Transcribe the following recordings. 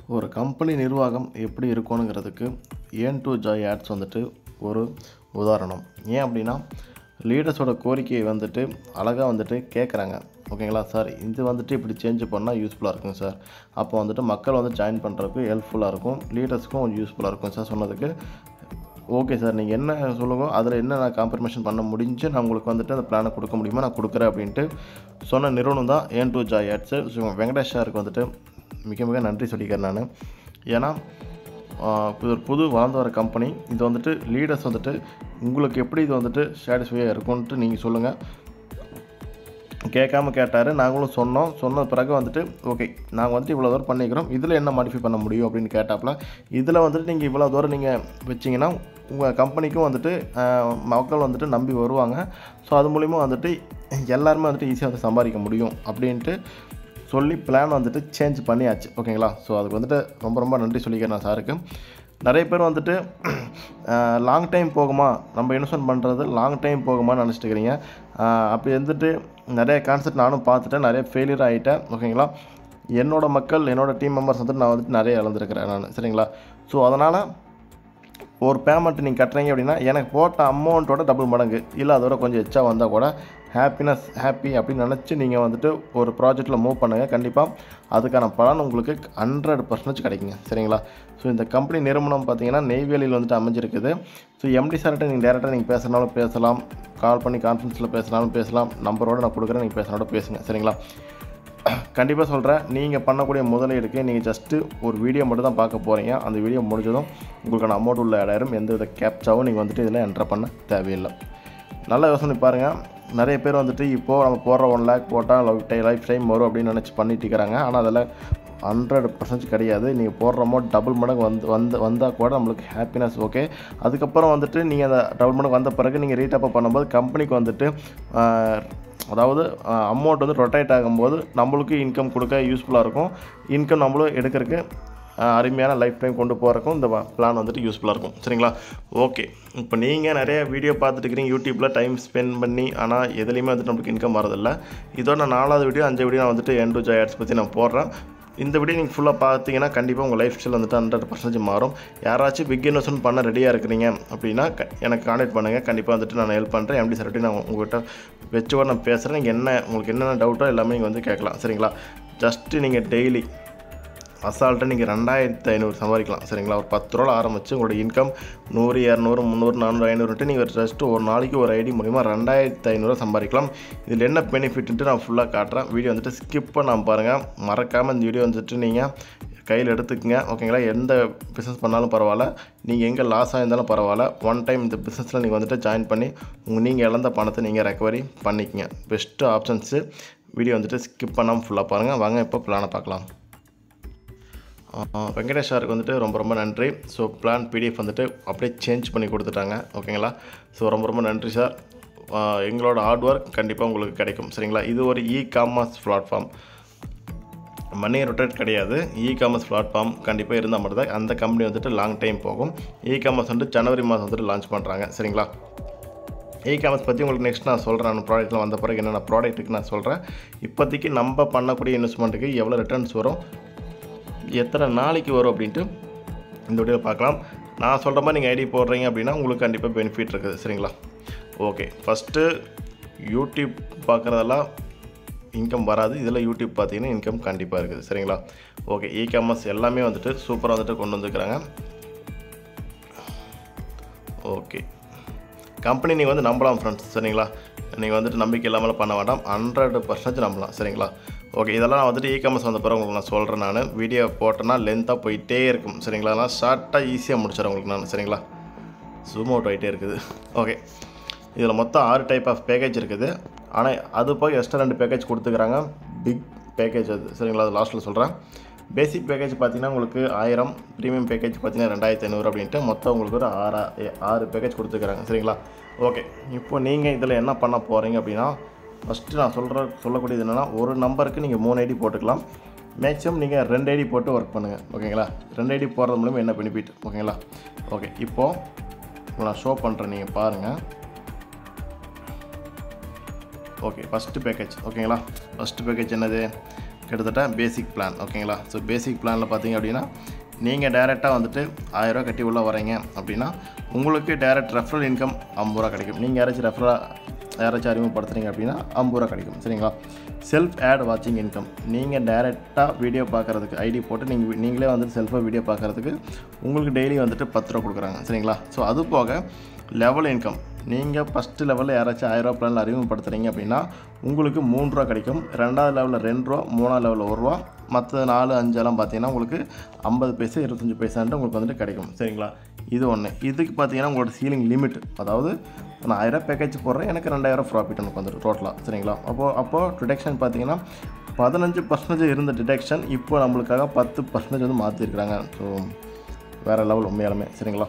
ஒரு கம்பெனி நிர்வாகம் எப்படி இருக்கணுங்கிறதுக்கு ஏன் டு ஜாய் ஆட்ஸ் வந்துட்டு ஒரு உதாரணம் ஏன் அப்படின்னா லீடர்ஸோட கோரிக்கையை வந்துட்டு அழகாக வந்துட்டு கேட்குறாங்க ஓகேங்களா சார் இது வந்துட்டு இப்படி சேஞ்ச் பண்ணால் யூஸ்ஃபுல்லாக இருக்கும் சார் அப்போ வந்துட்டு மக்கள் வந்து ஜாயின் பண்ணுறதுக்கு ஹெல்ப்ஃபுல்லாக இருக்கும் லீடர்ஸ்க்கும் கொஞ்சம் யூஸ்ஃபுல்லாக இருக்கும் சார் சொன்னதுக்கு ஓகே சார் நீங்கள் என்ன சொல்லுங்க அதில் என்ன நான் காம்ப்ரமைஷன் பண்ண முடிஞ்சு நான் உங்களுக்கு வந்துட்டு அந்த பிளானை கொடுக்க முடியுமா நான் கொடுக்குறேன் அப்படின்ட்டு சொன்ன நிறுவனம் தான் ஏன் டூ ஜாய் ஆட்ஸு ஸோ வெங்கடேஷ் சாருக்கு வந்துட்டு மிக மிக நன்றி சொல்லிக்கிறேன் நான் ஏன்னா ஆஹ், இது ஒரு புது வளர்ந்து வர கம்பெனி இது வந்துட்டு லீடர்ஸ் வந்துட்டு உங்களுக்கு எப்படி இது வந்துட்டு சாட்டிஸ்ஃபையாக இருக்கும்ன்ட்டு நீங்கள் சொல்லுங்கள் கேட்காம கேட்டார் நாங்களும் சொன்னோம் சொன்ன பிறகு வந்துட்டு ஓகே நாங்கள் வந்துட்டு இவ்வளோ தூரம் பண்ணிக்கிறோம் இதில் என்ன மாடிஃபை பண்ண முடியும் அப்படின்னு கேட்டாப்புல இதில் வந்துட்டு நீங்கள் இவ்வளோ தூரம் நீங்கள் வச்சிங்கன்னா உங்கள் கம்பெனிக்கும் வந்துட்டு ஆஹ், மக்கள் வந்துட்டு நம்பி வருவாங்க ஸோ அது மூலிமா வந்துட்டு எல்லாருமே வந்துட்டு ஈஸியாக வந்து சம்பாதிக்க முடியும் அப்படின்ட்டு சொல்லி பிளான் வந்துட்டு சேஞ்ச் பண்ணியாச்சு ஓகேங்களா ஸோ அதுக்கு வந்துட்டு ரொம்ப ரொம்ப நன்றி சொல்லிக்கிறேன் நான் சாருக்கு நிறைய பேர் வந்துட்டு லாங் டைம் போகுமா நம்ம இன்வெஸ்ட்மெண்ட் பண்ணுறது லாங் டைம் போகுமான்னு நினச்சிட்டு இருக்கிறீங்க ஆஹ் அப்படி வந்துட்டு நிறைய கான்செப்ட் நானும் பார்த்துட்டேன் நிறைய ஃபெயிலியர் ஆகிட்டேன் ஓகேங்களா என்னோட மக்கள் என்னோட டீம் மெம்பர்ஸ் வந்துட்டு நான் வந்துட்டு நிறைய இழந்திருக்கிறேன் நான் சரிங்களா ஸோ அதனால் ஒரு பேமெண்ட் நீங்கள் கட்டுறீங்க அப்படின்னா எனக்கு போட்ட அமௌண்ட்டோட டபுள் மடங்கு இல்லை அதோட கொஞ்சம் எச்சா வந்தால் கூட ஹாப்பினஸ் ஹாப்பி அப்படின்னு நினச்சி நீங்கள் வந்துட்டு ஒரு ப்ராஜெக்ட்டில் மூவ் பண்ணுங்கள் கண்டிப்பாக அதுக்கான பலன் உங்களுக்கு ஹண்ட்ரட் பர்சன்டேஜ் கிடைக்குங்க சரிங்களா ஸோ இந்த கம்பெனி நிறுவனம் பார்த்தீங்கன்னா நெய்வேலியில் வந்துட்டு அமைஞ்சிருக்குது ஸோ எம்டி சார்கிட்ட நீங்கள் டேரெக்டாக நீங்கள் பேசுனாலும் பேசலாம் கால் பண்ணி கான்ஃபரன்ஸில் பேசினாலும் பேசலாம் நம்பரோட நான் கொடுக்குறேன் நீங்கள் பேசினாலும் பேசுங்க சரிங்களா கண்டிப்பாக சொல்கிறேன் நீங்கள் பண்ணக்கூடிய முதலீடுக்கு நீங்கள் ஜஸ்ட்டு ஒரு வீடியோ மட்டும் தான் பார்க்க போகிறீங்க அந்த வீடியோ முடிஞ்சதும் உங்களுக்கான அமௌண்ட் உள்ள இடம் எந்த வித கேப்சாவும் நீங்கள் வந்துட்டு இதில் என்டர் பண்ண தேவையில்லை நல்ல யோசனை பாருங்கள் நிறைய பேர் வந்துட்டு இப்போது நம்ம போடுற ஒன் லேக் போட்டால் லைஃப் டை லைஃப் டைம் வரும் அப்படின்னு நினச்சி பண்ணிட்டு இருக்கிறாங்க ஆனால் அதில் ஹண்ட்ரட் பர்சன்ட் கிடையாது நீங்கள் போடுற அமௌண்ட் டபுள் மடங்கு வந்து வந்து வந்தால் கூட நம்மளுக்கு ஹாப்பினஸ் ஓகே அதுக்கப்புறம் வந்துட்டு நீங்கள் அந்த டபுள் மடங்கு வந்த பிறகு நீங்கள் ரீட்டப் பண்ணும்போது கம்பெனிக்கு வந்துட்டு ஆஹ், அதாவது அமௌண்ட் வந்து ரொட்டேட் ஆகும்போது நம்மளுக்கு இன்கம் கொடுக்க யூஸ்ஃபுல்லாக இருக்கும் இன்கம் நம்மளும் எடுக்கிறதுக்கு ஆஹ், அருமையான லைஃப் டைம் கொண்டு போகிறக்கும் இந்த பிளான் வந்துட்டு யூஸ்ஃபுல்லாக இருக்கும் சரிங்களா ஓகே இப்போ நீங்கள் நிறைய வீடியோ பார்த்துட்டு இருக்கிறீங்க யூடியூப்பில் டைம் ஸ்பெண்ட் பண்ணி ஆனால் எதுலேயுமே வந்துட்டு நம்மளுக்கு இன்கம் வரதில்லை இதோட நான் நாலாவது வீடியோ அஞ்சு வீடியோ நான் வந்துட்டு என் டு ஜாய் ஆட்ஸ் பற்றி நான் போடுறேன் இந்த வீடியோ நீங்கள் ஃபுல்லாக பார்த்தீங்கன்னா கண்டிப்பாக உங்கள் லைஃப் ஸ்டைல் வந்துட்டு ஹண்ட்ரட் பர்சன்டேஜ் மாறும் யாராச்சும் பிக் இன்வெஸ்ட்மெண்ட் பண்ண ரெடியாக இருக்கிறீங்க அப்படின்னா க- எனக்கு கான்டாக்ட் பண்ணுங்கள் கண்டிப்பாக வந்துட்டு நான் ஹெல்ப் பண்ணுறேன் எப்படி சார் நான் உங்கள்கிட்ட வச்சு நான் பேசுகிறேன் நீங்கள் என்ன உங்களுக்கு என்னென்ன டவுட்டோ எல்லாமே நீங்கள் வந்து கேட்கலாம் சரிங்களா ஜஸ்ட்டு நீங்கள் டெய்லி அசால்ட்டாக நீங்கள் ரெண்டாயிரத்து ஐநூறு சம்பாதிக்கலாம் சரிங்களா ஒரு பத்து ரூபா ஆரம்பிச்சு உங்களோட இன்கம் நூறு இரநூறு முந்நூறு நானூறு ஐநூறுட்டு நீங்கள் ஜஸ்ட்டு ஒரு நாளைக்கு ஒரு ஐடி மூலிமா ரெண்டாயிரத்து ஐநூறுரூவா சம்பாதிக்கலாம் இதில் என்ன பெனிஃபிட்ன்ட்டு நான் ஃபுல்லாக காட்டுறேன் வீடியோ வந்துட்டு ஸ்கிப் பண்ணாமல் பாருங்கள் மறக்காமல் இந்த வீடியோ வந்துட்டு நீங்கள் கையில் எடுத்துக்கங்க ஓகேங்களா எந்த பிஸ்னஸ் பண்ணாலும் பரவாயில்ல நீங்கள் எங்கே லாஸ் ஆகிருந்தாலும் பரவாயில்ல ஒன் டைம் இந்த பிஸ்னஸில் நீங்கள் வந்துட்டு ஜாயின் பண்ணி உங்கள் நீங்கள் இழந்த பணத்தை நீங்கள் ரெக்கவரி பண்ணிக்கங்க பெஸ்ட்டு ஆப்ஷன்ஸு வீடியோ வந்துட்டு ஸ்கிப் பண்ணாமல் ஃபுல்லாக பாருங்கள் வாங்க இப்போ பிளானை பார்க்கலாம் ஆஹ் வெங்கடேஷ் சாருக்கு வந்துட்டு ரொம்ப ரொம்ப நன்றி ஸோ பிளான் பிடிஎஃப் வந்துட்டு அப்படியே சேஞ்ச் பண்ணி கொடுத்துட்டாங்க ஓகேங்களா ஸோ ரொம்ப ரொம்ப நன்றி சார் ஆஹ் எங்களோட ஹார்ட் ஒர்க் கண்டிப்பாக உங்களுக்கு கிடைக்கும் சரிங்களா இது ஒரு e commerce platform money rotate கிடையாது இ காமர்ஸ் பிளாட்ஃபார்ம் கண்டிப்பாக இருந்தால் மட்டும் தான் அந்த கம்பெனி வந்துட்டு லாங் டைம் போகும் இ காமர்ஸ் வந்துட்டு ஜனவரி மாதம் வந்துட்டு லான்ச் பண்ணுறாங்க சரிங்களா இ காமர்ஸ் பற்றி உங்களுக்கு நெக்ஸ்ட் நான் சொல்கிறேன் அந்த ப்ராடக்ட்லாம் வந்த பிறகு என்னென்ன ப்ராடக்ட்டுக்கு நான் சொல்கிறேன் இப்போதைக்கு நம்ம பண்ணக்கூடிய இன்வெஸ்ட்மெண்ட்டுக்கு எவ்வளோ ரிட்டர்ன்ஸ் வரும் எத்தனை நாளைக்கு வரும் அப்படின்ட்டு இந்த வீடியோ பார்க்கலாம் நான் சொல்கிற மாதிரி நீங்கள் ஐடி போடுறீங்க அப்படின்னா உங்களுக்கு கண்டிப்பாக பெனிஃபிட் இருக்குது சரிங்களா ஓகே ஃபஸ்ட்டு யூடியூப் பார்க்குறதெல்லாம் இன்கம் வராது இதில் யூடியூப் பார்த்தீங்கன்னா இன்கம் கண்டிப்பாக இருக்குது சரிங்களா ஓகே இ காமர்ஸ் எல்லாமே வந்துட்டு சூப்பராக வந்துட்டு கொண்டு வந்துருக்குறாங்க ஓகே கம்பெனி நீங்கள் வந்து நம்பலாம் ஃப்ரெண்ட்ஸ் சரிங்களா நீங்கள் வந்துட்டு நம்பிக்கை இல்லாமல் பண்ண வேண்டாம் ஹண்ட்ரட் பர்சன்டேஜ் நம்பலாம் சரிங்களா ஓகே இதெல்லாம் நான் வந்துட்டு இ காமர்ஸ் வந்த பிறகு உங்களுக்கு நான் சொல்கிறேன் நான் வீடியோ போட்டேன்னா லென்த்தாக போயிட்டே இருக்கும் சரிங்களா அதனால் ஷார்ட்டாக ஈஸியாக முடிச்சிடறேன் உங்களுக்கு நான் சரிங்களா ஜூம் அவுட் ஆகிட்டே இருக்குது ஓகே இதில் மொத்தம் ஆறு டைப் ஆஃப் பேக்கேஜ் இருக்குது ஆனால் அது போய் எக்ஸ்ட்ரா ரெண்டு பேக்கேஜ் கொடுத்துக்கிறாங்க பிக் பேக்கேஜ் அது சரிங்களா அது லாஸ்ட்டில் சொல்கிறேன் பேசிக் பேக்கேஜ் பார்த்தீங்கன்னா உங்களுக்கு ஆயிரம் ப்ரீமியம் பேக்கேஜ் பார்த்தீங்கன்னா ரெண்டாயிரத்தி ஐநூறு அப்படின்ட்டு மொத்தம் உங்களுக்கு ஒரு ஆறா ஏ- ஆறு பேக்கேஜ் கொடுத்துக்கிறாங்க சரிங்களா ஓகே இப்போ நீங்கள் இதில் என்ன பண்ண போகிறீங்க அப்படின்னா ஃபஸ்ட்டு நான் சொல்கிற சொல்லக்கூடியது என்னென்னா ஒரு நம்பருக்கு நீங்கள் மூணு ஐடி போட்டுக்கலாம் மேக்ஸிமம் நீங்கள் ரெண்டு ஐடி போட்டு ஒர்க் பண்ணுங்கள் ஓகேங்களா ரெண்டு ஐடி போடுறது மூலமா என்ன பெனிஃபிட் ஓகேங்களா ஓகே இப்போது நான் ஷோ பண்ணுறேன் நீங்கள் பாருங்கள் ஓகே ஃபஸ்ட்டு பேக்கேஜ் ஓகேங்களா ஃபஸ்ட்டு பேக்கேஜ் என்னது கிட்டத்தட்ட பேசிக் பிளான் ஓகேங்களா ஸோ பேசிக் பிளானில் பார்த்தீங்க அப்படின்னா நீங்கள் டேரெக்டாக வந்துட்டு ஆயிரரூவா கட்டி உள்ளே வரீங்க அப்படின்னா உங்களுக்கு டேரெக்ட் ரெஃபரல் இன்கம் ஐம்பது ரூபா கிடைக்கும் நீங்கள் யாராச்சும் ரெஃபராக யாராச்சும் அறிமுகப்படுத்துறீங்க அப்படின்னா ஐம்பது ரூபா கிடைக்கும் சரிங்களா செல்ஃப் ஆட் வாட்சிங் இன்கம் நீங்கள் டேரெக்டாக வீடியோ பார்க்குறதுக்கு ஐடி போட்டு நீங்கள் நீங்களே வந்துட்டு செல்ஃபாக வீடியோ பார்க்குறதுக்கு உங்களுக்கு டெய்லி வந்துட்டு பத்து ரூபா கொடுக்குறாங்க சரிங்களா ஸோ அது போக லெவல் இன்கம் நீங்கள் ஃபஸ்ட்டு லெவலில் யாராச்சும் ஆயிரரூவா பிளானில் அறிமுகப்படுத்துறீங்க அப்படின்னா உங்களுக்கு மூணு ரூபா கிடைக்கும் ரெண்டாவது லெவலில் ரெண்டு ரூபா மூணாவது லெவலில் ஒரு ரூபா மற்ற நாலு அஞ்செல்லாம் பார்த்தீங்கன்னா உங்களுக்கு ஐம்பது பைசா இருபத்தஞ்சி பைசான்ட்டு உங்களுக்கு வந்துட்டு கிடைக்கும் சரிங்களா இது ஒன்று இதுக்கு பார்த்தீங்கன்னா உங்களோட சீலிங் லிமிட் அதாவது நான் ஆயிரம் பேக்கேஜ் போடுறேன் எனக்கு ரெண்டாயிரம் ப்ராஃபிட் எனக்கு வந்துடும் டோட்டலாக சரிங்களா அப்போது அப்போது டிடெக்ஷன் பார்த்தீங்கன்னா பதினஞ்சு பர்சன்டேஜ் இருந்த டிடெக்ஷன் இப்போ நம்மளுக்காக பத்து பர்சன்டேஜ் வந்து மாற்றிருக்கிறாங்க ஸோ வேறு லெவல் உண்மையாலுமே சரிங்களா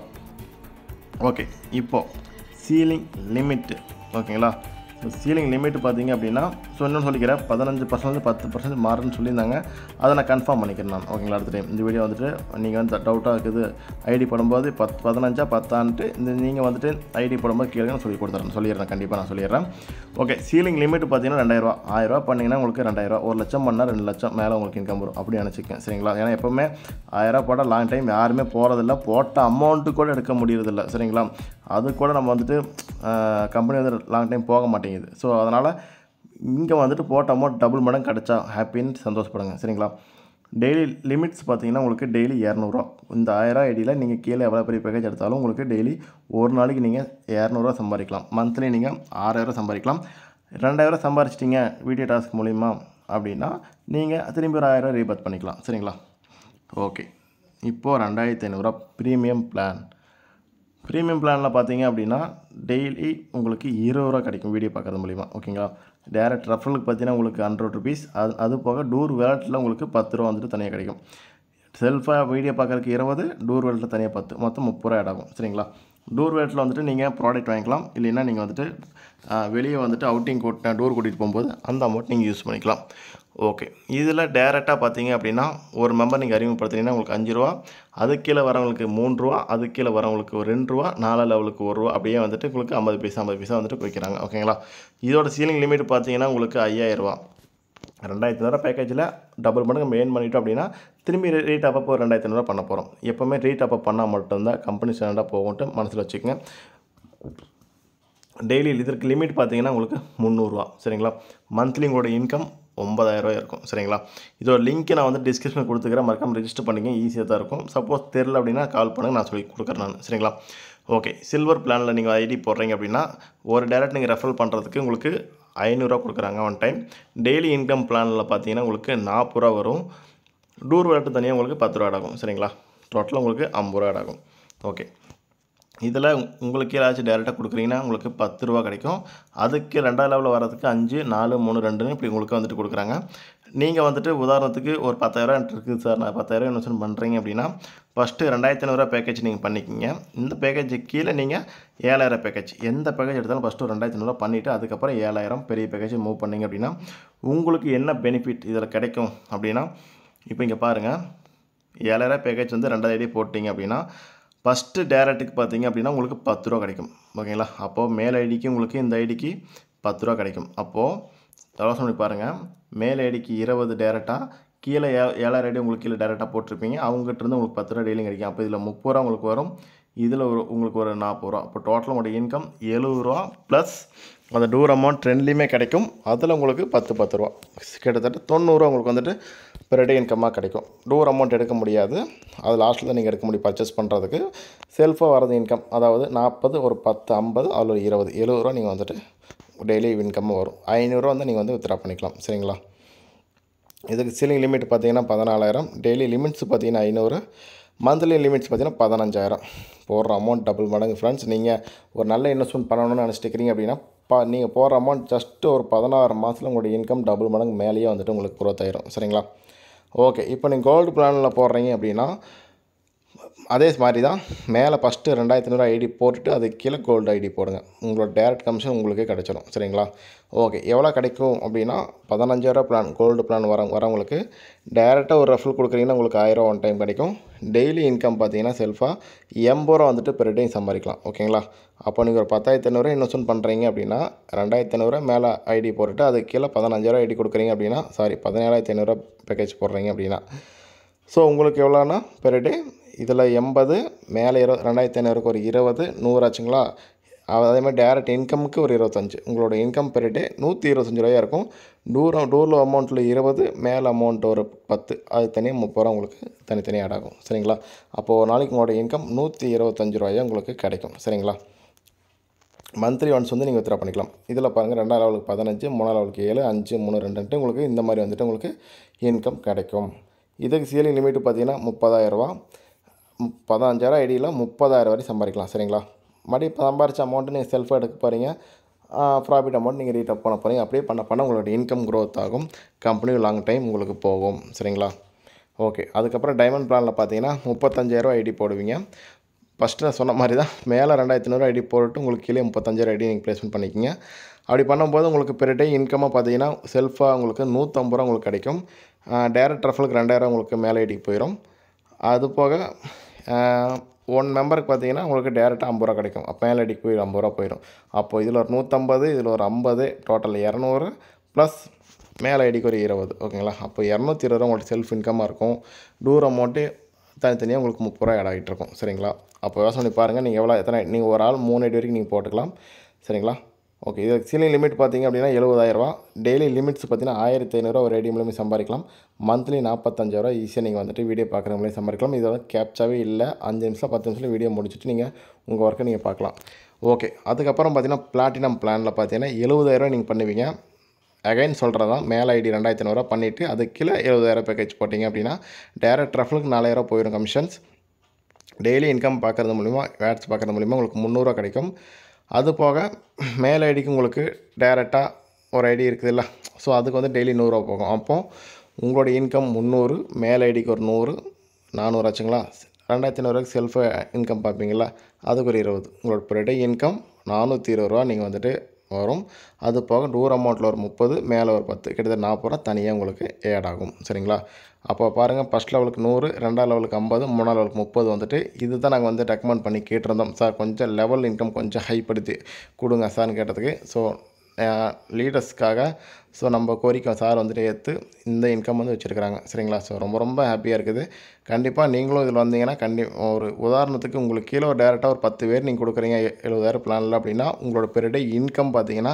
ஓகே இப்போது சீலிங் லிமிட்டு ஓகேங்களா ஸோ சீலிங் லிமிட் பார்த்தீங்க அப்படின்னா ஸோ இன்னொன்று சொல்லிக்கிறேன் பதினஞ்சு பர்சன்ட் பத்து பர்சன்ட் மாறுன்னு சொல்லியிருந்தாங்க அதை நான் கன்ஃபார்ம் பண்ணிக்கிறேன் நான் ஓகேங்களா அடுத்த டைம் இந்த வீடியோ வந்துட்டு நீங்கள் வந்து டவுட்டாக இருக்குது ஐடி போடும்போது பத் பதினஞ்சா பத்தான்ட்டு இந்த நீங்கள் வந்துட்டு ஐடி போடும்போது கேளுங்க நான் சொல்லி கொடுத்துறேன் சொல்லிடுறேன் கண்டிப்பாக நான் சொல்லிடுறேன் ஓகே சீலிங் லிமிட் பார்த்தீங்கன்னா ரெண்டாயிரரூவா ஆயிரரூவா பண்ணிங்கன்னா உங்களுக்கு ரெண்டாயிரரூவா ஒரு லட்சம் பண்ணால் ரெண்டு லட்சம் மேலே உங்களுக்கு இன்கம் வரும் அப்படி நினச்சிக்கேன் சரிங்களா ஏன்னா எப்போவுமே ஆயிரரூவா போட்டால் லாங் டைம் யாருமே போகிறதில்ல போட்ட அமௌண்ட்டு கூட எடுக்க முடியறதில்ல சரிங்களா அது கூட நம்ம வந்துட்டு கம்பெனி வந்து லாங் டைம் போக மாட்டேங்குது ஸோ அதனால் இங்கே வந்துட்டு போட்ட அமௌண்ட் டபுள் மடங்கு கிடச்சா ஹாப்பின்னு சந்தோஷப்படுங்க சரிங்களா டெய்லி லிமிட்ஸ் பார்த்தீங்கன்னா உங்களுக்கு டெய்லி இரநூறுவா இந்த ஆயிரம் ஐடியில் நீங்கள் கீழே எவ்வளோ பெரிய பேக்கேஜ் எடுத்தாலும் உங்களுக்கு டெய்லி ஒரு நாளைக்கு நீங்கள் இரநூறுவா சம்பாதிக்கலாம் மந்த்லி நீங்கள் ஆறாயிரம் சம்பாதிக்கலாம் ரெண்டாயிரம் சம்பாரிச்சிட்டிங்க வீடியோ டாஸ்க் மூலிமா அப்படின்னா நீங்கள் திரும்பி ஒரு ஆயிரம் ரீபத் பண்ணிக்கலாம் சரிங்களா ஓகே இப்போது ரெண்டாயிரத்தி ஐநூறுரூவா ப்ரீமியம் பிளான் ப்ரீமியம் பிளானில் பார்த்தீங்க அப்படின்னா டெய்லி உங்களுக்கு இருபது ரூபா கிடைக்கும் வீடியோ பார்க்குறது மூலிமா ஓகேங்களா டேரக்ட் ரெஃபரலுக்கு பார்த்தீங்கன்னா உங்களுக்கு ஹண்ட்ரட் ருபீஸ் அது அது போக டூர் வேலட்டில் உங்களுக்கு பத்து ரூபா வந்துட்டு தனியாக கிடைக்கும் செல்ஃபாக வீடியோ பார்க்குறதுக்கு இருபது டூர் வேலட்டில் தனியாக பத்து மொத்தம் முப்பது ரூபா ஆட் ஆகும் சரிங்களா டூர் வேலட்டில் வந்துட்டு நீங்கள் ப்ராடக்ட் வாங்கிக்கலாம் இல்லைன்னா நீங்கள் வந்துட்டு வெளியே வந்துட்டு அவுட்டிங் கூட்ட டூர் கூட்டிகிட்டு போகும்போது அந்த அமௌண்ட் நீங்கள் யூஸ் பண்ணிக்கலாம் ஓகே இதில் டேரெக்டாக பார்த்தீங்க அப்படின்னா ஒரு மெம்பர் நீங்கள் அறிமுகப்படுத்துனீங்கன்னா உங்களுக்கு அஞ்சு ரூபா அது கீழே வரவங்களுக்கு மூணு ரூபா அது கீழே வரவங்களுக்கு ஒரு ரெண்டு ரூபா நாலு லெவலுக்கு ஒரு ரூபா அப்படியே வந்துட்டு உங்களுக்கு ஐம்பது பைசா ஐம்பது பைசா வந்துட்டு வைக்கிறாங்க ஓகேங்களா இதோட சீலிங் லிமிட் பார்த்தீங்கன்னா உங்களுக்கு ஐயாயிரரூவா ரெண்டாயிரத்தி ஐநூறுவா பேக்கேஜில் டபுள் மடங்கு மெயின் பண்ணிட்டோம் அப்படின்னா திரும்பி ரேட் அப்போ ஒரு ரெண்டாயிரத்தி ஐநூறுவா பண்ண போகிறோம் எப்போவுமே ரேட் அப்போ பண்ணால் மட்டும்தான் கம்பெனி ஸ்டாண்டாக போகும்ட்டு மனசில் வச்சுக்கோங்க டெய்லி இதற்கு லிமிட் பார்த்தீங்கன்னா உங்களுக்கு முந்நூறுரூவா சரிங்களா மந்த்லி உங்களோட இன்கம் ஒம்பதாயிரரூவா இருக்கும் சரிங்களா இதோட லிங்க்கை நான் வந்து டிஸ்கிரிப்ஷனில் கொடுத்துக்கிறேன் மறக்காம ரெஜிஸ்டர் பண்ணிங்க ஈஸியாக தான் இருக்கும் சப்போஸ் தெரில அப்படின்னா கால் பண்ணுங்கள் நான் சொல்லி கொடுக்குறேன் நான் சரிங்களா ஓகே சில்வர் பிளானில் நீங்கள் ஐடி போடுறீங்க அப்படின்னா ஒரு டேரக்ட் நீங்கள் ரெஃபர் பண்ணுறதுக்கு உங்களுக்கு ஐநூறுரூவா கொடுக்குறாங்க ஒன் டைம் டெய்லி இன்கம் பிளானில் பார்த்தீங்கன்னா உங்களுக்கு நாற்பது ரூபா வரும் டூர் விளையாட்டு தனியாக உங்களுக்கு பத்து ரூபா ஆகும் சரிங்களா டோட்டலாக உங்களுக்கு ஐம்பது ரூபா ஆகும் ஓகே இதில் உங்களுக்கு ஏதாச்சும் டேரெக்டாக கொடுக்குறீங்கன்னா உங்களுக்கு பத்து ரூபா கிடைக்கும் அதுக்கு ரெண்டாவது லெவலில் வரதுக்கு அஞ்சு நாலு மூணு ரெண்டுன்னு இப்படி உங்களுக்கு வந்துட்டு கொடுக்குறாங்க நீங்கள் வந்துட்டு உதாரணத்துக்கு ஒரு பத்தாயிரம் இருக்குது சார் நான் பத்தாயிரம் இன்வெஸ்ட்மெண்ட் பண்ணுறீங்க அப்படின்னா ஃபஸ்ட்டு ரெண்டாயிரத்தி ஐநூறுரூவா பேக்கேஜ் நீங்கள் பண்ணிக்கிங்க இந்த பேக்கேஜ் கீழே நீங்கள் ஏழாயிரம் பேக்கேஜ் எந்த பேக்கேஜ் எடுத்தாலும் ஃபஸ்ட்டு ரெண்டாயிரத்தி ஐநூறுரூவா பண்ணிவிட்டு அதுக்கப்புறம் ஏழாயிரம் பெரிய பேக்கேஜ் மூவ் பண்ணிங்க அப்படின்னா உங்களுக்கு என்ன பெனிஃபிட் இதில் கிடைக்கும் அப்படின்னா இப்போ இங்கே பாருங்கள் ஏழாயிரம் பேக்கேஜ் வந்து ரெண்டாயிரம் ஐடி போட்டிங்க அப்படின்னா ஃபஸ்ட்டு டேரக்ட்டுக்கு பார்த்தீங்க அப்படின்னா உங்களுக்கு பத்து ரூபா கிடைக்கும் ஓகேங்களா அப்போது மேல் ஐடிக்கு உங்களுக்கு இந்த ஐடிக்கு பத்து ரூபா கிடைக்கும் அப்போது யோசனை பண்ணி பாருங்கள் மேல் ஐடிக்கு இருபது டேரெக்டாக கீழே ஏ ஏழாயிரம் ஐடி உங்களுக்கு கீழே டேரெக்டாக போட்டிருப்பீங்க அவங்ககிட்ட இருந்து உங்களுக்கு பத்து ரூபா டெய்லியும் கிடைக்கும் அப்போ இதில் முப்பது ரூபா உங்களுக்கு வரும் இதில் ஒரு உங்களுக்கு ஒரு நாற்பது ரூபா அப்போ டோட்டல் உங்களோட இன்கம் எழுபது ரூபா ப்ளஸ் அந்த டூர் அமௌண்ட் ரெண்டுலேயுமே கிடைக்கும் அதில் உங்களுக்கு பத்து பத்து ரூபா கிட்டத்தட்ட தொண்ணூறுரூவா உங்களுக்கு வந்துட்டு பெர் டே இன்கமாக கிடைக்கும் டூர் அமௌண்ட் எடுக்க முடியாது அது லாஸ்ட்டில் தான் நீங்கள் எடுக்க முடியும் பர்ச்சேஸ் பண்ணுறதுக்கு செல்ஃபாக வரது இன்கம் அதாவது நாற்பது ஒரு பத்து ஐம்பது அதில் ஒரு இருபது எழுபது ரூபா நீங்கள் வந்துட்டு டெய்லி இன்கம்மாக வரும் ஐநூறுரூவா வந்து நீங்கள் வந்து வித்ரா பண்ணிக்கலாம் சரிங்களா இதுக்கு சீலிங் லிமிட் பார்த்தீங்கன்னா பதினாலாயிரம் டெய்லி லிமிட்ஸ் பார்த்தீங்கன்னா ஐநூறு மந்த்லி லிமிட்ஸ் பார்த்தீங்கன்னா பதினஞ்சாயிரம் போடுற அமௌண்ட் டபுள் மடங்கு ஃப்ரெண்ட்ஸ் நீங்கள் ஒரு நல்ல இன்வெஸ்ட்மெண்ட் பண்ணணும்னு நினச்சிட்டு அப்படின்னா பா நீங்கள் போடுற அமௌண்ட் ஜஸ்ட்டு ஒரு பதினாறு மாதத்தில் உங்களுடைய இன்கம் டபுள் மடங்கு மேலேயே வந்துட்டு உங்களுக்கு க்ரோத் ஆயிரும் சரிங்களா ஓகே இப்போ நீங்கள் கோல்டு பிளானில் போடுறீங்க அப்படின்னா அதே மாதிரி தான் மேலே ஃபஸ்ட்டு ரெண்டாயிரத்தி ஐநூறு ஐடி போட்டுட்டு அது கீழே கோல்டு ஐடி போடுங்க உங்களோட டேரக்ட் கமிஷன் உங்களுக்கே கிடச்சிடும் சரிங்களா ஓகே எவ்வளோ கிடைக்கும் அப்படின்னா பதினஞ்சாயிரம் பிளான் கோல்டு பிளான் வர வரவங்களுக்கு டேரெக்டாக ஒரு ரெஃபல் கொடுக்குறீங்கன்னா உங்களுக்கு ஆயிரம் ஒன் டைம் கிடைக்கும் டெய்லி இன்கம் பார்த்தீங்கன்னா செல்ஃபாக எண்பது ரூபா வந்துட்டு பெர் டே சம்பாதிக்கலாம் ஓகேங்களா அப்போ நீங்கள் ஒரு பத்தாயிரத்தி ஐநூறு இன்வெஸ்ட்மெண்ட் பண்ணுறீங்க அப்படின்னா ரெண்டாயிரத்தி ஐநூறு மேலே ஐடி போட்டுட்டு அது கீழே பதினஞ்சாயிரம் ஐடி கொடுக்குறீங்க அப்படின்னா சாரி பதினேழாயிரத்தி ஐநூறுரூவா பேக்கேஜ் போடுறீங்க அப்படின்னா ஸோ உங்களுக்கு எவ்வளோனா பெர் டே இதில் எண்பது மேலே இருபது ரெண்டாயிரத்தி ஐநூறுக்கு ஒரு இருபது நூறு ஆச்சுங்களா அதே மாதிரி டேரக்ட் இன்கமுக்கு ஒரு இருபத்தஞ்சு உங்களோட இன்கம் பெர் டே நூற்றி இருபத்தஞ்சி ரூபாயா இருக்கும் டூரம் டூரில் அமௌண்ட்டில் இருபது மேலே அமௌண்ட் ஒரு பத்து அது தனியாக முப்பது ரூபா உங்களுக்கு தனித்தனியாக ஆட் ஆகும் சரிங்களா அப்போது ஒரு நாளைக்கு உங்களோட இன்கம் நூற்றி இருபத்தஞ்சி ரூபாயா உங்களுக்கு கிடைக்கும் சரிங்களா மந்த்லி ஒன்ஸ் வந்து நீங்கள் வித்ரா பண்ணிக்கலாம் இதில் பாருங்கள் ரெண்டாம் லெவலுக்கு பதினஞ்சு மூணாம் லெவலுக்கு ஏழு அஞ்சு மூணு ரெண்டுன்ட்டு உங்களுக்கு இந்த மாதிரி வந்துட்டு உங்களுக்கு இன்கம் கிடைக்கும் இதுக்கு சீலிங் லிமிட்டு பார்த்தீங்கன்னா முப்பதாயிரரூவா பதினஞ்சாயிரம் ஐடியில் முப்பதாயிரம் வரை சம்பாதிக்கலாம் சரிங்களா மறுபடியும் இப்போ சம்பாரிச்ச அமௌண்ட்டு நீங்கள் செல்ஃபாக எடுக்க போகிறீங்க ப்ராஃபிட் அமௌண்ட் நீங்கள் ரீட் பண்ண போகிறீங்க அப்படியே பண்ண பண்ண உங்களோட இன்கம் க்ரோத் ஆகும் கம்பெனி லாங் டைம் உங்களுக்கு போகும் சரிங்களா ஓகே அதுக்கப்புறம் டைமண்ட் பிளானில் பார்த்தீங்கன்னா முப்பத்தஞ்சாயிரம் ஐடி போடுவீங்க ஃபஸ்ட்டு நான் சொன்ன மாதிரி தான் மேலே ரெண்டாயிரத்தி ஐநூறு ஐடி போட்டு உங்களுக்கு கீழே முப்பத்தஞ்சாயிரம் ஐடி நீங்கள் ப்ளேஸ்மெண்ட் பண்ணிக்கிங்க அப்படி பண்ணும்போது உங்களுக்கு பெர் டே இன்கமாக பார்த்தீங்கன்னா செல்ஃபாக உங்களுக்கு நூற்றம்பது ரூபா உங்களுக்கு கிடைக்கும் டேரக்ட் ரஃபலுக்கு ரெண்டாயிரம் உங்களுக்கு மேலே ஐடிக்கு போயிடும் அது போக ஒன் மெம்பருக்கு பார்த்தீங்கன்னா உங்களுக்கு டேரெக்டாக ஐம்பது ரூபா கிடைக்கும் அப்போ மேலே அடிக்கு போய் ஐம்பது ரூபா போயிடும் அப்போ இதில் ஒரு நூற்றம்பது இதில் ஒரு ஐம்பது டோட்டல் இரநூறு ப்ளஸ் மேலே ஐடிக்கு ஒரு இருபது ஓகேங்களா அப்போ இரநூத்தி இருபது ரூபா உங்களுக்கு செல்ஃப் இன்கமாக இருக்கும் டூர் அமௌண்ட்டு தனித்தனியாக உங்களுக்கு முப்பது ரூபா ஆட் ஆகிட்டு இருக்கும் சரிங்களா அப்போ யோசனை பண்ணி பாருங்கள் நீங்கள் எவ்வளோ எத்தனை நீங்கள் ஒரு ஆள் மூணு ஐடி வரைக்கும் நீங்கள் போட்டுக்கலாம் சரிங்களா ஓகே இது சீலிங் லிமிட் பார்த்தீங்க அப்படின்னா எழுபதாயிரரூவா டெய்லி லிமிட்ஸ் பார்த்தீங்கன்னா ஆயிரத்தி ஐநூறுரூவா ஒரு ஐடி மூலியமாக சம்பாதிக்கலாம் மந்த்லி நாற்பத்தஞ்சாயிரரூவா ஈஸியாக நீங்கள் வந்துட்டு வீடியோ பார்க்குற மூலியம் சம்பாதிக்கலாம் இது வந்து கேப்சாவே இல்லை அஞ்சு நிமிஷம் பத்து நிமிஷம் வீடியோ முடிச்சுட்டு நீங்கள் உங்கள் ஒர்க்கை நீங்கள் பார்க்கலாம் ஓகே அதுக்கப்புறம் பார்த்தீங்கன்னா பிளாட்டினம் பிளானில் பார்த்தீங்கன்னா எழுபதாயிரரூவா நீங்கள் பண்ணுவீங்க அகைன் சொல்கிறது தான் மேலே ஐடி ரெண்டாயிரத்தி ஐநூறுரூவா பண்ணிவிட்டு அது கீழே எழுபதாயிரம் பேக்கேஜ் போட்டிங்க அப்படின்னா டேரக்ட் ரஃபலுக்கு நாலாயிரம் போயிடும் கமிஷன்ஸ் டெய்லி இன்கம் பார்க்குறது மூலிமா வேட்ஸ் பார்க்குறது மூலிமா உங்களுக்கு முந்நூறுரூவா கிடைக்கும் அது போக மேல் ஐடிக்கு உங்களுக்கு டேரெக்டாக ஒரு ஐடி இருக்குதுல்ல ஸோ அதுக்கு வந்து டெய்லி நூறுரூவா போகும் அப்போ உங்களோட இன்கம் முந்நூறு மேல் ஐடிக்கு ஒரு நூறு நானூறு ஆச்சுங்களா ரெண்டாயிரத்தி ஐநூறுரூவாக்கு செல்ஃப் இன்கம் பார்ப்பீங்களா அதுக்கு ஒரு இருபது உங்களோட per day இன்கம் நானூற்றி இருபது ரூபா நீங்கள் வந்துட்டு வரும் அது போக டூர் அமௌண்ட்டில் ஒரு முப்பது மேலே ஒரு பத்து கிட்டத்தட்ட நாற்பது ரூபா தனியாக உங்களுக்கு ஏட் ஆகும் சரிங்களா அப்போ பாருங்கள் ஃபஸ்ட் லெவலுக்கு நூறு ரெண்டாம் லெவலுக்கு ஐம்பது மூணாம் லெவலுக்கு முப்பது வந்துட்டு இது தான் நாங்கள் வந்து ரெக்கமெண்ட் பண்ணி கேட்டிருந்தோம் சார் கொஞ்சம் லெவல் இன்கம் கொஞ்சம் ஹை படுத்தி கொடுங்க சார்னு கேட்டதுக்கு ஸோ லீடர்ஸ்க்காக ஸோ நம்ம கோரிக்கை சார் வந்துட்டு ஏற்று இந்த இன்கம் வந்து வச்சுருக்கிறாங்க சரிங்களா ஸோ ரொம்ப ரொம்ப ஹாப்பியாக இருக்குது கண்டிப்பாக நீங்களும் இதில் வந்தீங்கன்னா கண்டி ஒரு உதாரணத்துக்கு உங்களுக்கு கீழே ஒரு டேரெக்டாக ஒரு பத்து பேர் நீங்கள் கொடுக்குறீங்க எ- எழுபதாயிரம் பிளானில் அப்படின்னா உங்களோட பெர் டே இன்கம் பார்த்தீங்கன்னா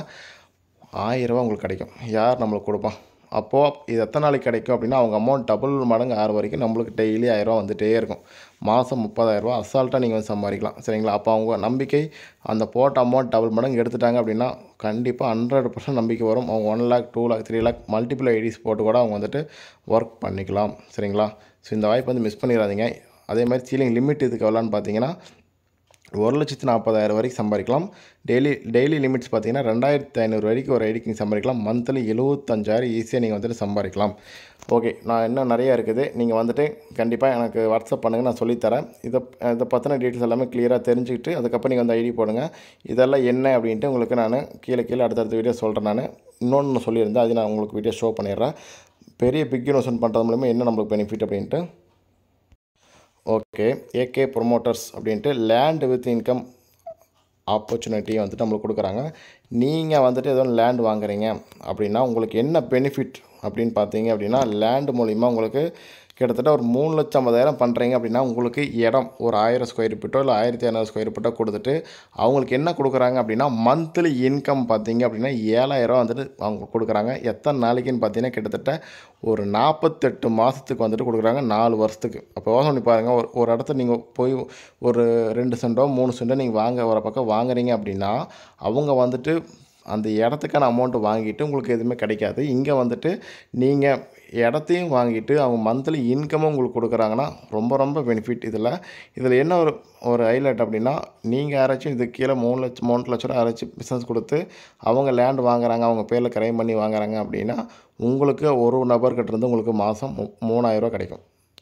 ஆயிரரூவா உங்களுக்கு கிடைக்கும் யார் நம்மளுக்கு கொடுப்பான் அப்போது இது எத்தனை நாளைக்கு கிடைக்கும் அப்படின்னா அவங்க அமௌண்ட் டபுள் மடங்கு ஆறு வரைக்கும் நம்மளுக்கு டெய்லி ஆயிரரூவா வந்துகிட்டே இருக்கும் மாதம் முப்பதாயிரரூவா அசால்ட்டாக நீங்கள் வந்து சம்பாதிக்கலாம் சரிங்களா அப்போ அவங்க நம்பிக்கை அந்த போட்ட அமௌண்ட் டபுள் மடங்கு எடுத்துட்டாங்க அப்படின்னா கண்டிப்பாக ஹண்ட்ரட் பர்சன்ட் நம்பிக்கை வரும் அவங்க one lakh two lakh three lakh multiple IDs போட்டு கூட அவங்க வந்துட்டு ஒர்க் பண்ணிக்கலாம் சரிங்களா ஸோ இந்த வாய்ப்பு வந்து மிஸ் பண்ணிடாதீங்க அதே மாதிரி சீலிங் லிமிட் இதுக்கு எவ்வளோன்னு பார்த்தீங்கன்னா ஒரு லட்சத்து நாற்பதாயிரம் வரைக்கும் சம்பாதிக்கலாம் டெய்லி டெய்லி லிமிட்ஸ் பார்த்தீங்கன்னா ரெண்டாயிரத்து ஐநூறு வரைக்கும் ஒரு ஐடிக்கு நீங்கள் சம்பாதிக்கலாம் மந்த்லி எழுபத்தஞ்சாயிரம் ஈஸியாக நீங்கள் வந்துட்டு சம்பாதிக்கலாம் ஓகே நான் இன்னும் நிறையா இருக்குது நீங்கள் வந்துட்டு கண்டிப்பாக எனக்கு வாட்ஸ்அப் பண்ணுங்கள் நான் சொல்லித்தரேன் இதை இதை பற்றின டீட்டெயில்ஸ் எல்லாமே கிளியராக தெரிஞ்சுக்கிட்டு அதுக்கப்புறம் நீங்கள் வந்து ஐடி போடுங்க இதெல்லாம் என்ன அப்படின்ட்டு உங்களுக்கு நான் கீழே கீழே அடுத்தடுத்த வீடியோ சொல்கிறேன் நான் இன்னொன்று சொல்லியிருந்தேன் அது நான் உங்களுக்கு வீடியோ ஷோ பண்ணிடுறேன் பெரிய பிக் இன்வெஸ்ட்மெண்ட் பண்ணுறது மூலமா என்ன நம்மளுக்கு பெனிஃபிட் அப்படின்ட்டு ஓகே ஏகே ப்ரொமோட்டர்ஸ் அப்படின்ட்டு லேண்ட் வித் இன்கம் ஆப்பர்ச்சுனிட்டி வந்துட்டு நம்மளுக்கு கொடுக்குறாங்க நீங்கள் வந்துட்டு ஏதோ லேண்ட் வாங்குறீங்க அப்படின்னா உங்களுக்கு என்ன பெனிஃபிட் அப்படின்னு பார்த்தீங்க அப்படின்னா லேண்ட் மூலிமா உங்களுக்கு கிட்டத்தட்ட ஒரு மூணு லட்சம் ஐம்பதாயிரம் பண்ணுறீங்க அப்படின்னா உங்களுக்கு இடம் ஒரு ஆயிரம் ஸ்கொயர் ஃபீட்டோ இல்லை ஆயிரத்தி இரநூறு ஸ்கொயர் ஃபீட்டோ கொடுத்துட்டு அவங்களுக்கு என்ன கொடுக்குறாங்க அப்படின்னா மந்த்லி இன்கம் பார்த்தீங்க அப்படின்னா ஏழாயிரம் வந்துட்டு அவங்க கொடுக்குறாங்க எத்தனை நாளைக்குன்னு பார்த்தீங்கன்னா கிட்டத்தட்ட ஒரு நாற்பத்தெட்டு மாதத்துக்கு வந்துட்டு கொடுக்குறாங்க நாலு வருஷத்துக்கு அப்போ யோசனை பண்ணி பாருங்கள் ஒரு ஒரு இடத்த நீங்கள் போய் ஒரு ரெண்டு சென்டோ மூணு சென்டோ நீங்கள் வாங்க ஒரு பக்கம் வாங்குறீங்க அப்படின்னா அவங்க வந்துட்டு அந்த இடத்துக்கான அமௌண்ட்டு வாங்கிட்டு உங்களுக்கு எதுவுமே கிடைக்காது இங்கே வந்துட்டு நீங்கள் இடத்தையும் வாங்கிட்டு அவங்க மந்த்லி இன்கமும் உங்களுக்கு கொடுக்குறாங்கன்னா ரொம்ப ரொம்ப பெனிஃபிட் இதில் இதில் என்ன ஒரு ஒரு ஹைலைட் அப்படின்னா நீங்கள் யாராச்சும் இது கீழே மூணு லட்சம் மூணு லட்ச ரூபா யாராச்சும் பிஸ்னஸ் கொடுத்து அவங்க லேண்ட் வாங்குறாங்க அவங்க பேரில் கிரைம் பண்ணி வாங்குறாங்க அப்படின்னா உங்களுக்கு ஒரு நபர்கிட்ட இருந்து உங்களுக்கு மாதம் மூணாயிரரூவா கிடைக்கும்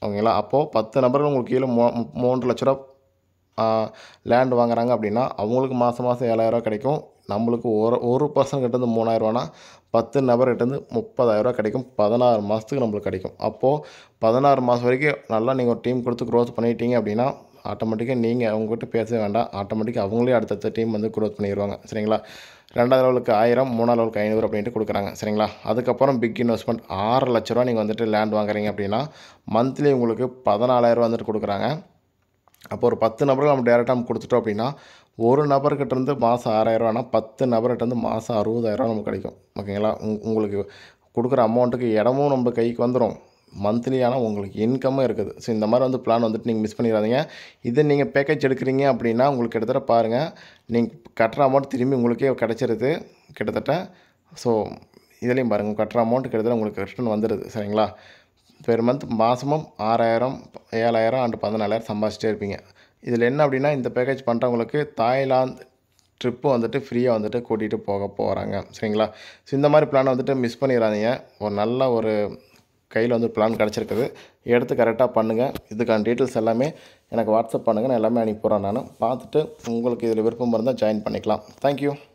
ஓகேங்களா அப்போது பத்து நபர்கள் உங்களுக்கு கீழே மூ மூன்று லட்ச ரூபா லேண்ட் வாங்குறாங்க அப்படின்னா அவங்களுக்கு மாதம் மாதம் ஏழாயிரரூவா கிடைக்கும் நம்மளுக்கு ஒரு ஒரு பர்சன் கிட்டேருந்து மூணாயிரரூவானா பத்து நபர்கிட்டேருந்து முப்பதாயிரரூவா கிடைக்கும் பதினாறு மாதத்துக்கு நம்மளுக்கு கிடைக்கும் அப்போது பதினாறு மாதம் வரைக்கும் நல்லா நீங்கள் ஒரு டீம் கொடுத்து க்ரோத் பண்ணிட்டீங்க அப்படின்னா ஆட்டோமேட்டிக்காக நீங்கள் அவங்ககிட்ட பேசவே வேண்டாம் ஆட்டோமேட்டிக்காக அவங்களே அடுத்தடுத்த டீம் வந்து க்ரோத் பண்ணிடுவாங்க சரிங்களா ரெண்டாவது லெவலுக்கு ஆயிரம் மூணாவது லெவலுக்கு ஐநூறு அப்படின்ட்டு கொடுக்குறாங்க சரிங்களா அதுக்கப்புறம் பிக் இன்வெஸ்ட்மெண்ட் ஆறு லட்ச ரூபா நீங்கள் வந்துட்டு லேண்ட் வாங்குறீங்க அப்படின்னா மந்த்லி உங்களுக்கு பதினாலாயிரரூவா வந்துட்டு கொடுக்குறாங்க அப்போ ஒரு பத்து நபர்கள் நம்ம டேரெக்டாக நம்ம கொடுத்துட்டோம் அப்படின்னா ஒரு நபர்கிட்ட இருந்து மாதம் ஆறாயிரரூவானா பத்து நபர்கிட்ட இருந்து மாதம் அறுபதாயிரரூவா நமக்கு கிடைக்கும் ஓகேங்களா உங் உங்களுக்கு கொடுக்குற அமௌண்ட்டுக்கு இடமும் நம்ம கைக்கு வந்துடும் மந்த்லி ஆனால் உங்களுக்கு இன்கம்மும் இருக்குது ஸோ இந்த மாதிரி வந்து பிளான் வந்துட்டு நீங்கள் மிஸ் பண்ணிடாதீங்க இதை நீங்கள் பேக்கேஜ் எடுக்கிறீங்க அப்படின்னா உங்களுக்கு கிட்டத்தட்ட பாருங்கள் நீங்கள் கட்டுற அமௌண்ட் திரும்பி உங்களுக்கே கிடச்சிருது கிட்டத்தட்ட ஸோ இதுலேயும் பாருங்கள் கட்டுற அமௌண்ட் கிட்டத்தட்ட உங்களுக்கு ரிட்டர்ன் வந்துடுது சரிங்களா பெர் மந்த் மாதமும் ஆறாயிரம் ஏழாயிரம் அண்டு பதினாலாயிரம் சம்பாதிச்சிட்டே இருப்பீங்க இதில் என்ன அப்படின்னா இந்த பேக்கேஜ் பண்ணுறவங்களுக்கு தாய்லாந்து ட்ரிப்பு வந்துட்டு ஃப்ரீயாக வந்துட்டு கூட்டிகிட்டு போக போகிறாங்க சரிங்களா ஸோ இந்த மாதிரி பிளானை வந்துட்டு மிஸ் பண்ணிடாதீங்க ஒரு நல்ல ஒரு கையில் வந்து பிளான் கிடச்சிருக்குது எடுத்து கரெக்டாக பண்ணுங்கள் இதுக்கான டீட்டெயில்ஸ் எல்லாமே எனக்கு வாட்ஸ்அப் பண்ணுங்கள் நான் எல்லாமே அனுப்பி போகிறேன் நான் பார்த்துட்டு உங்களுக்கு இதில் விருப்பம் இருந்தால் ஜாயின் பண்ணிக்கலாம் தேங்க்யூ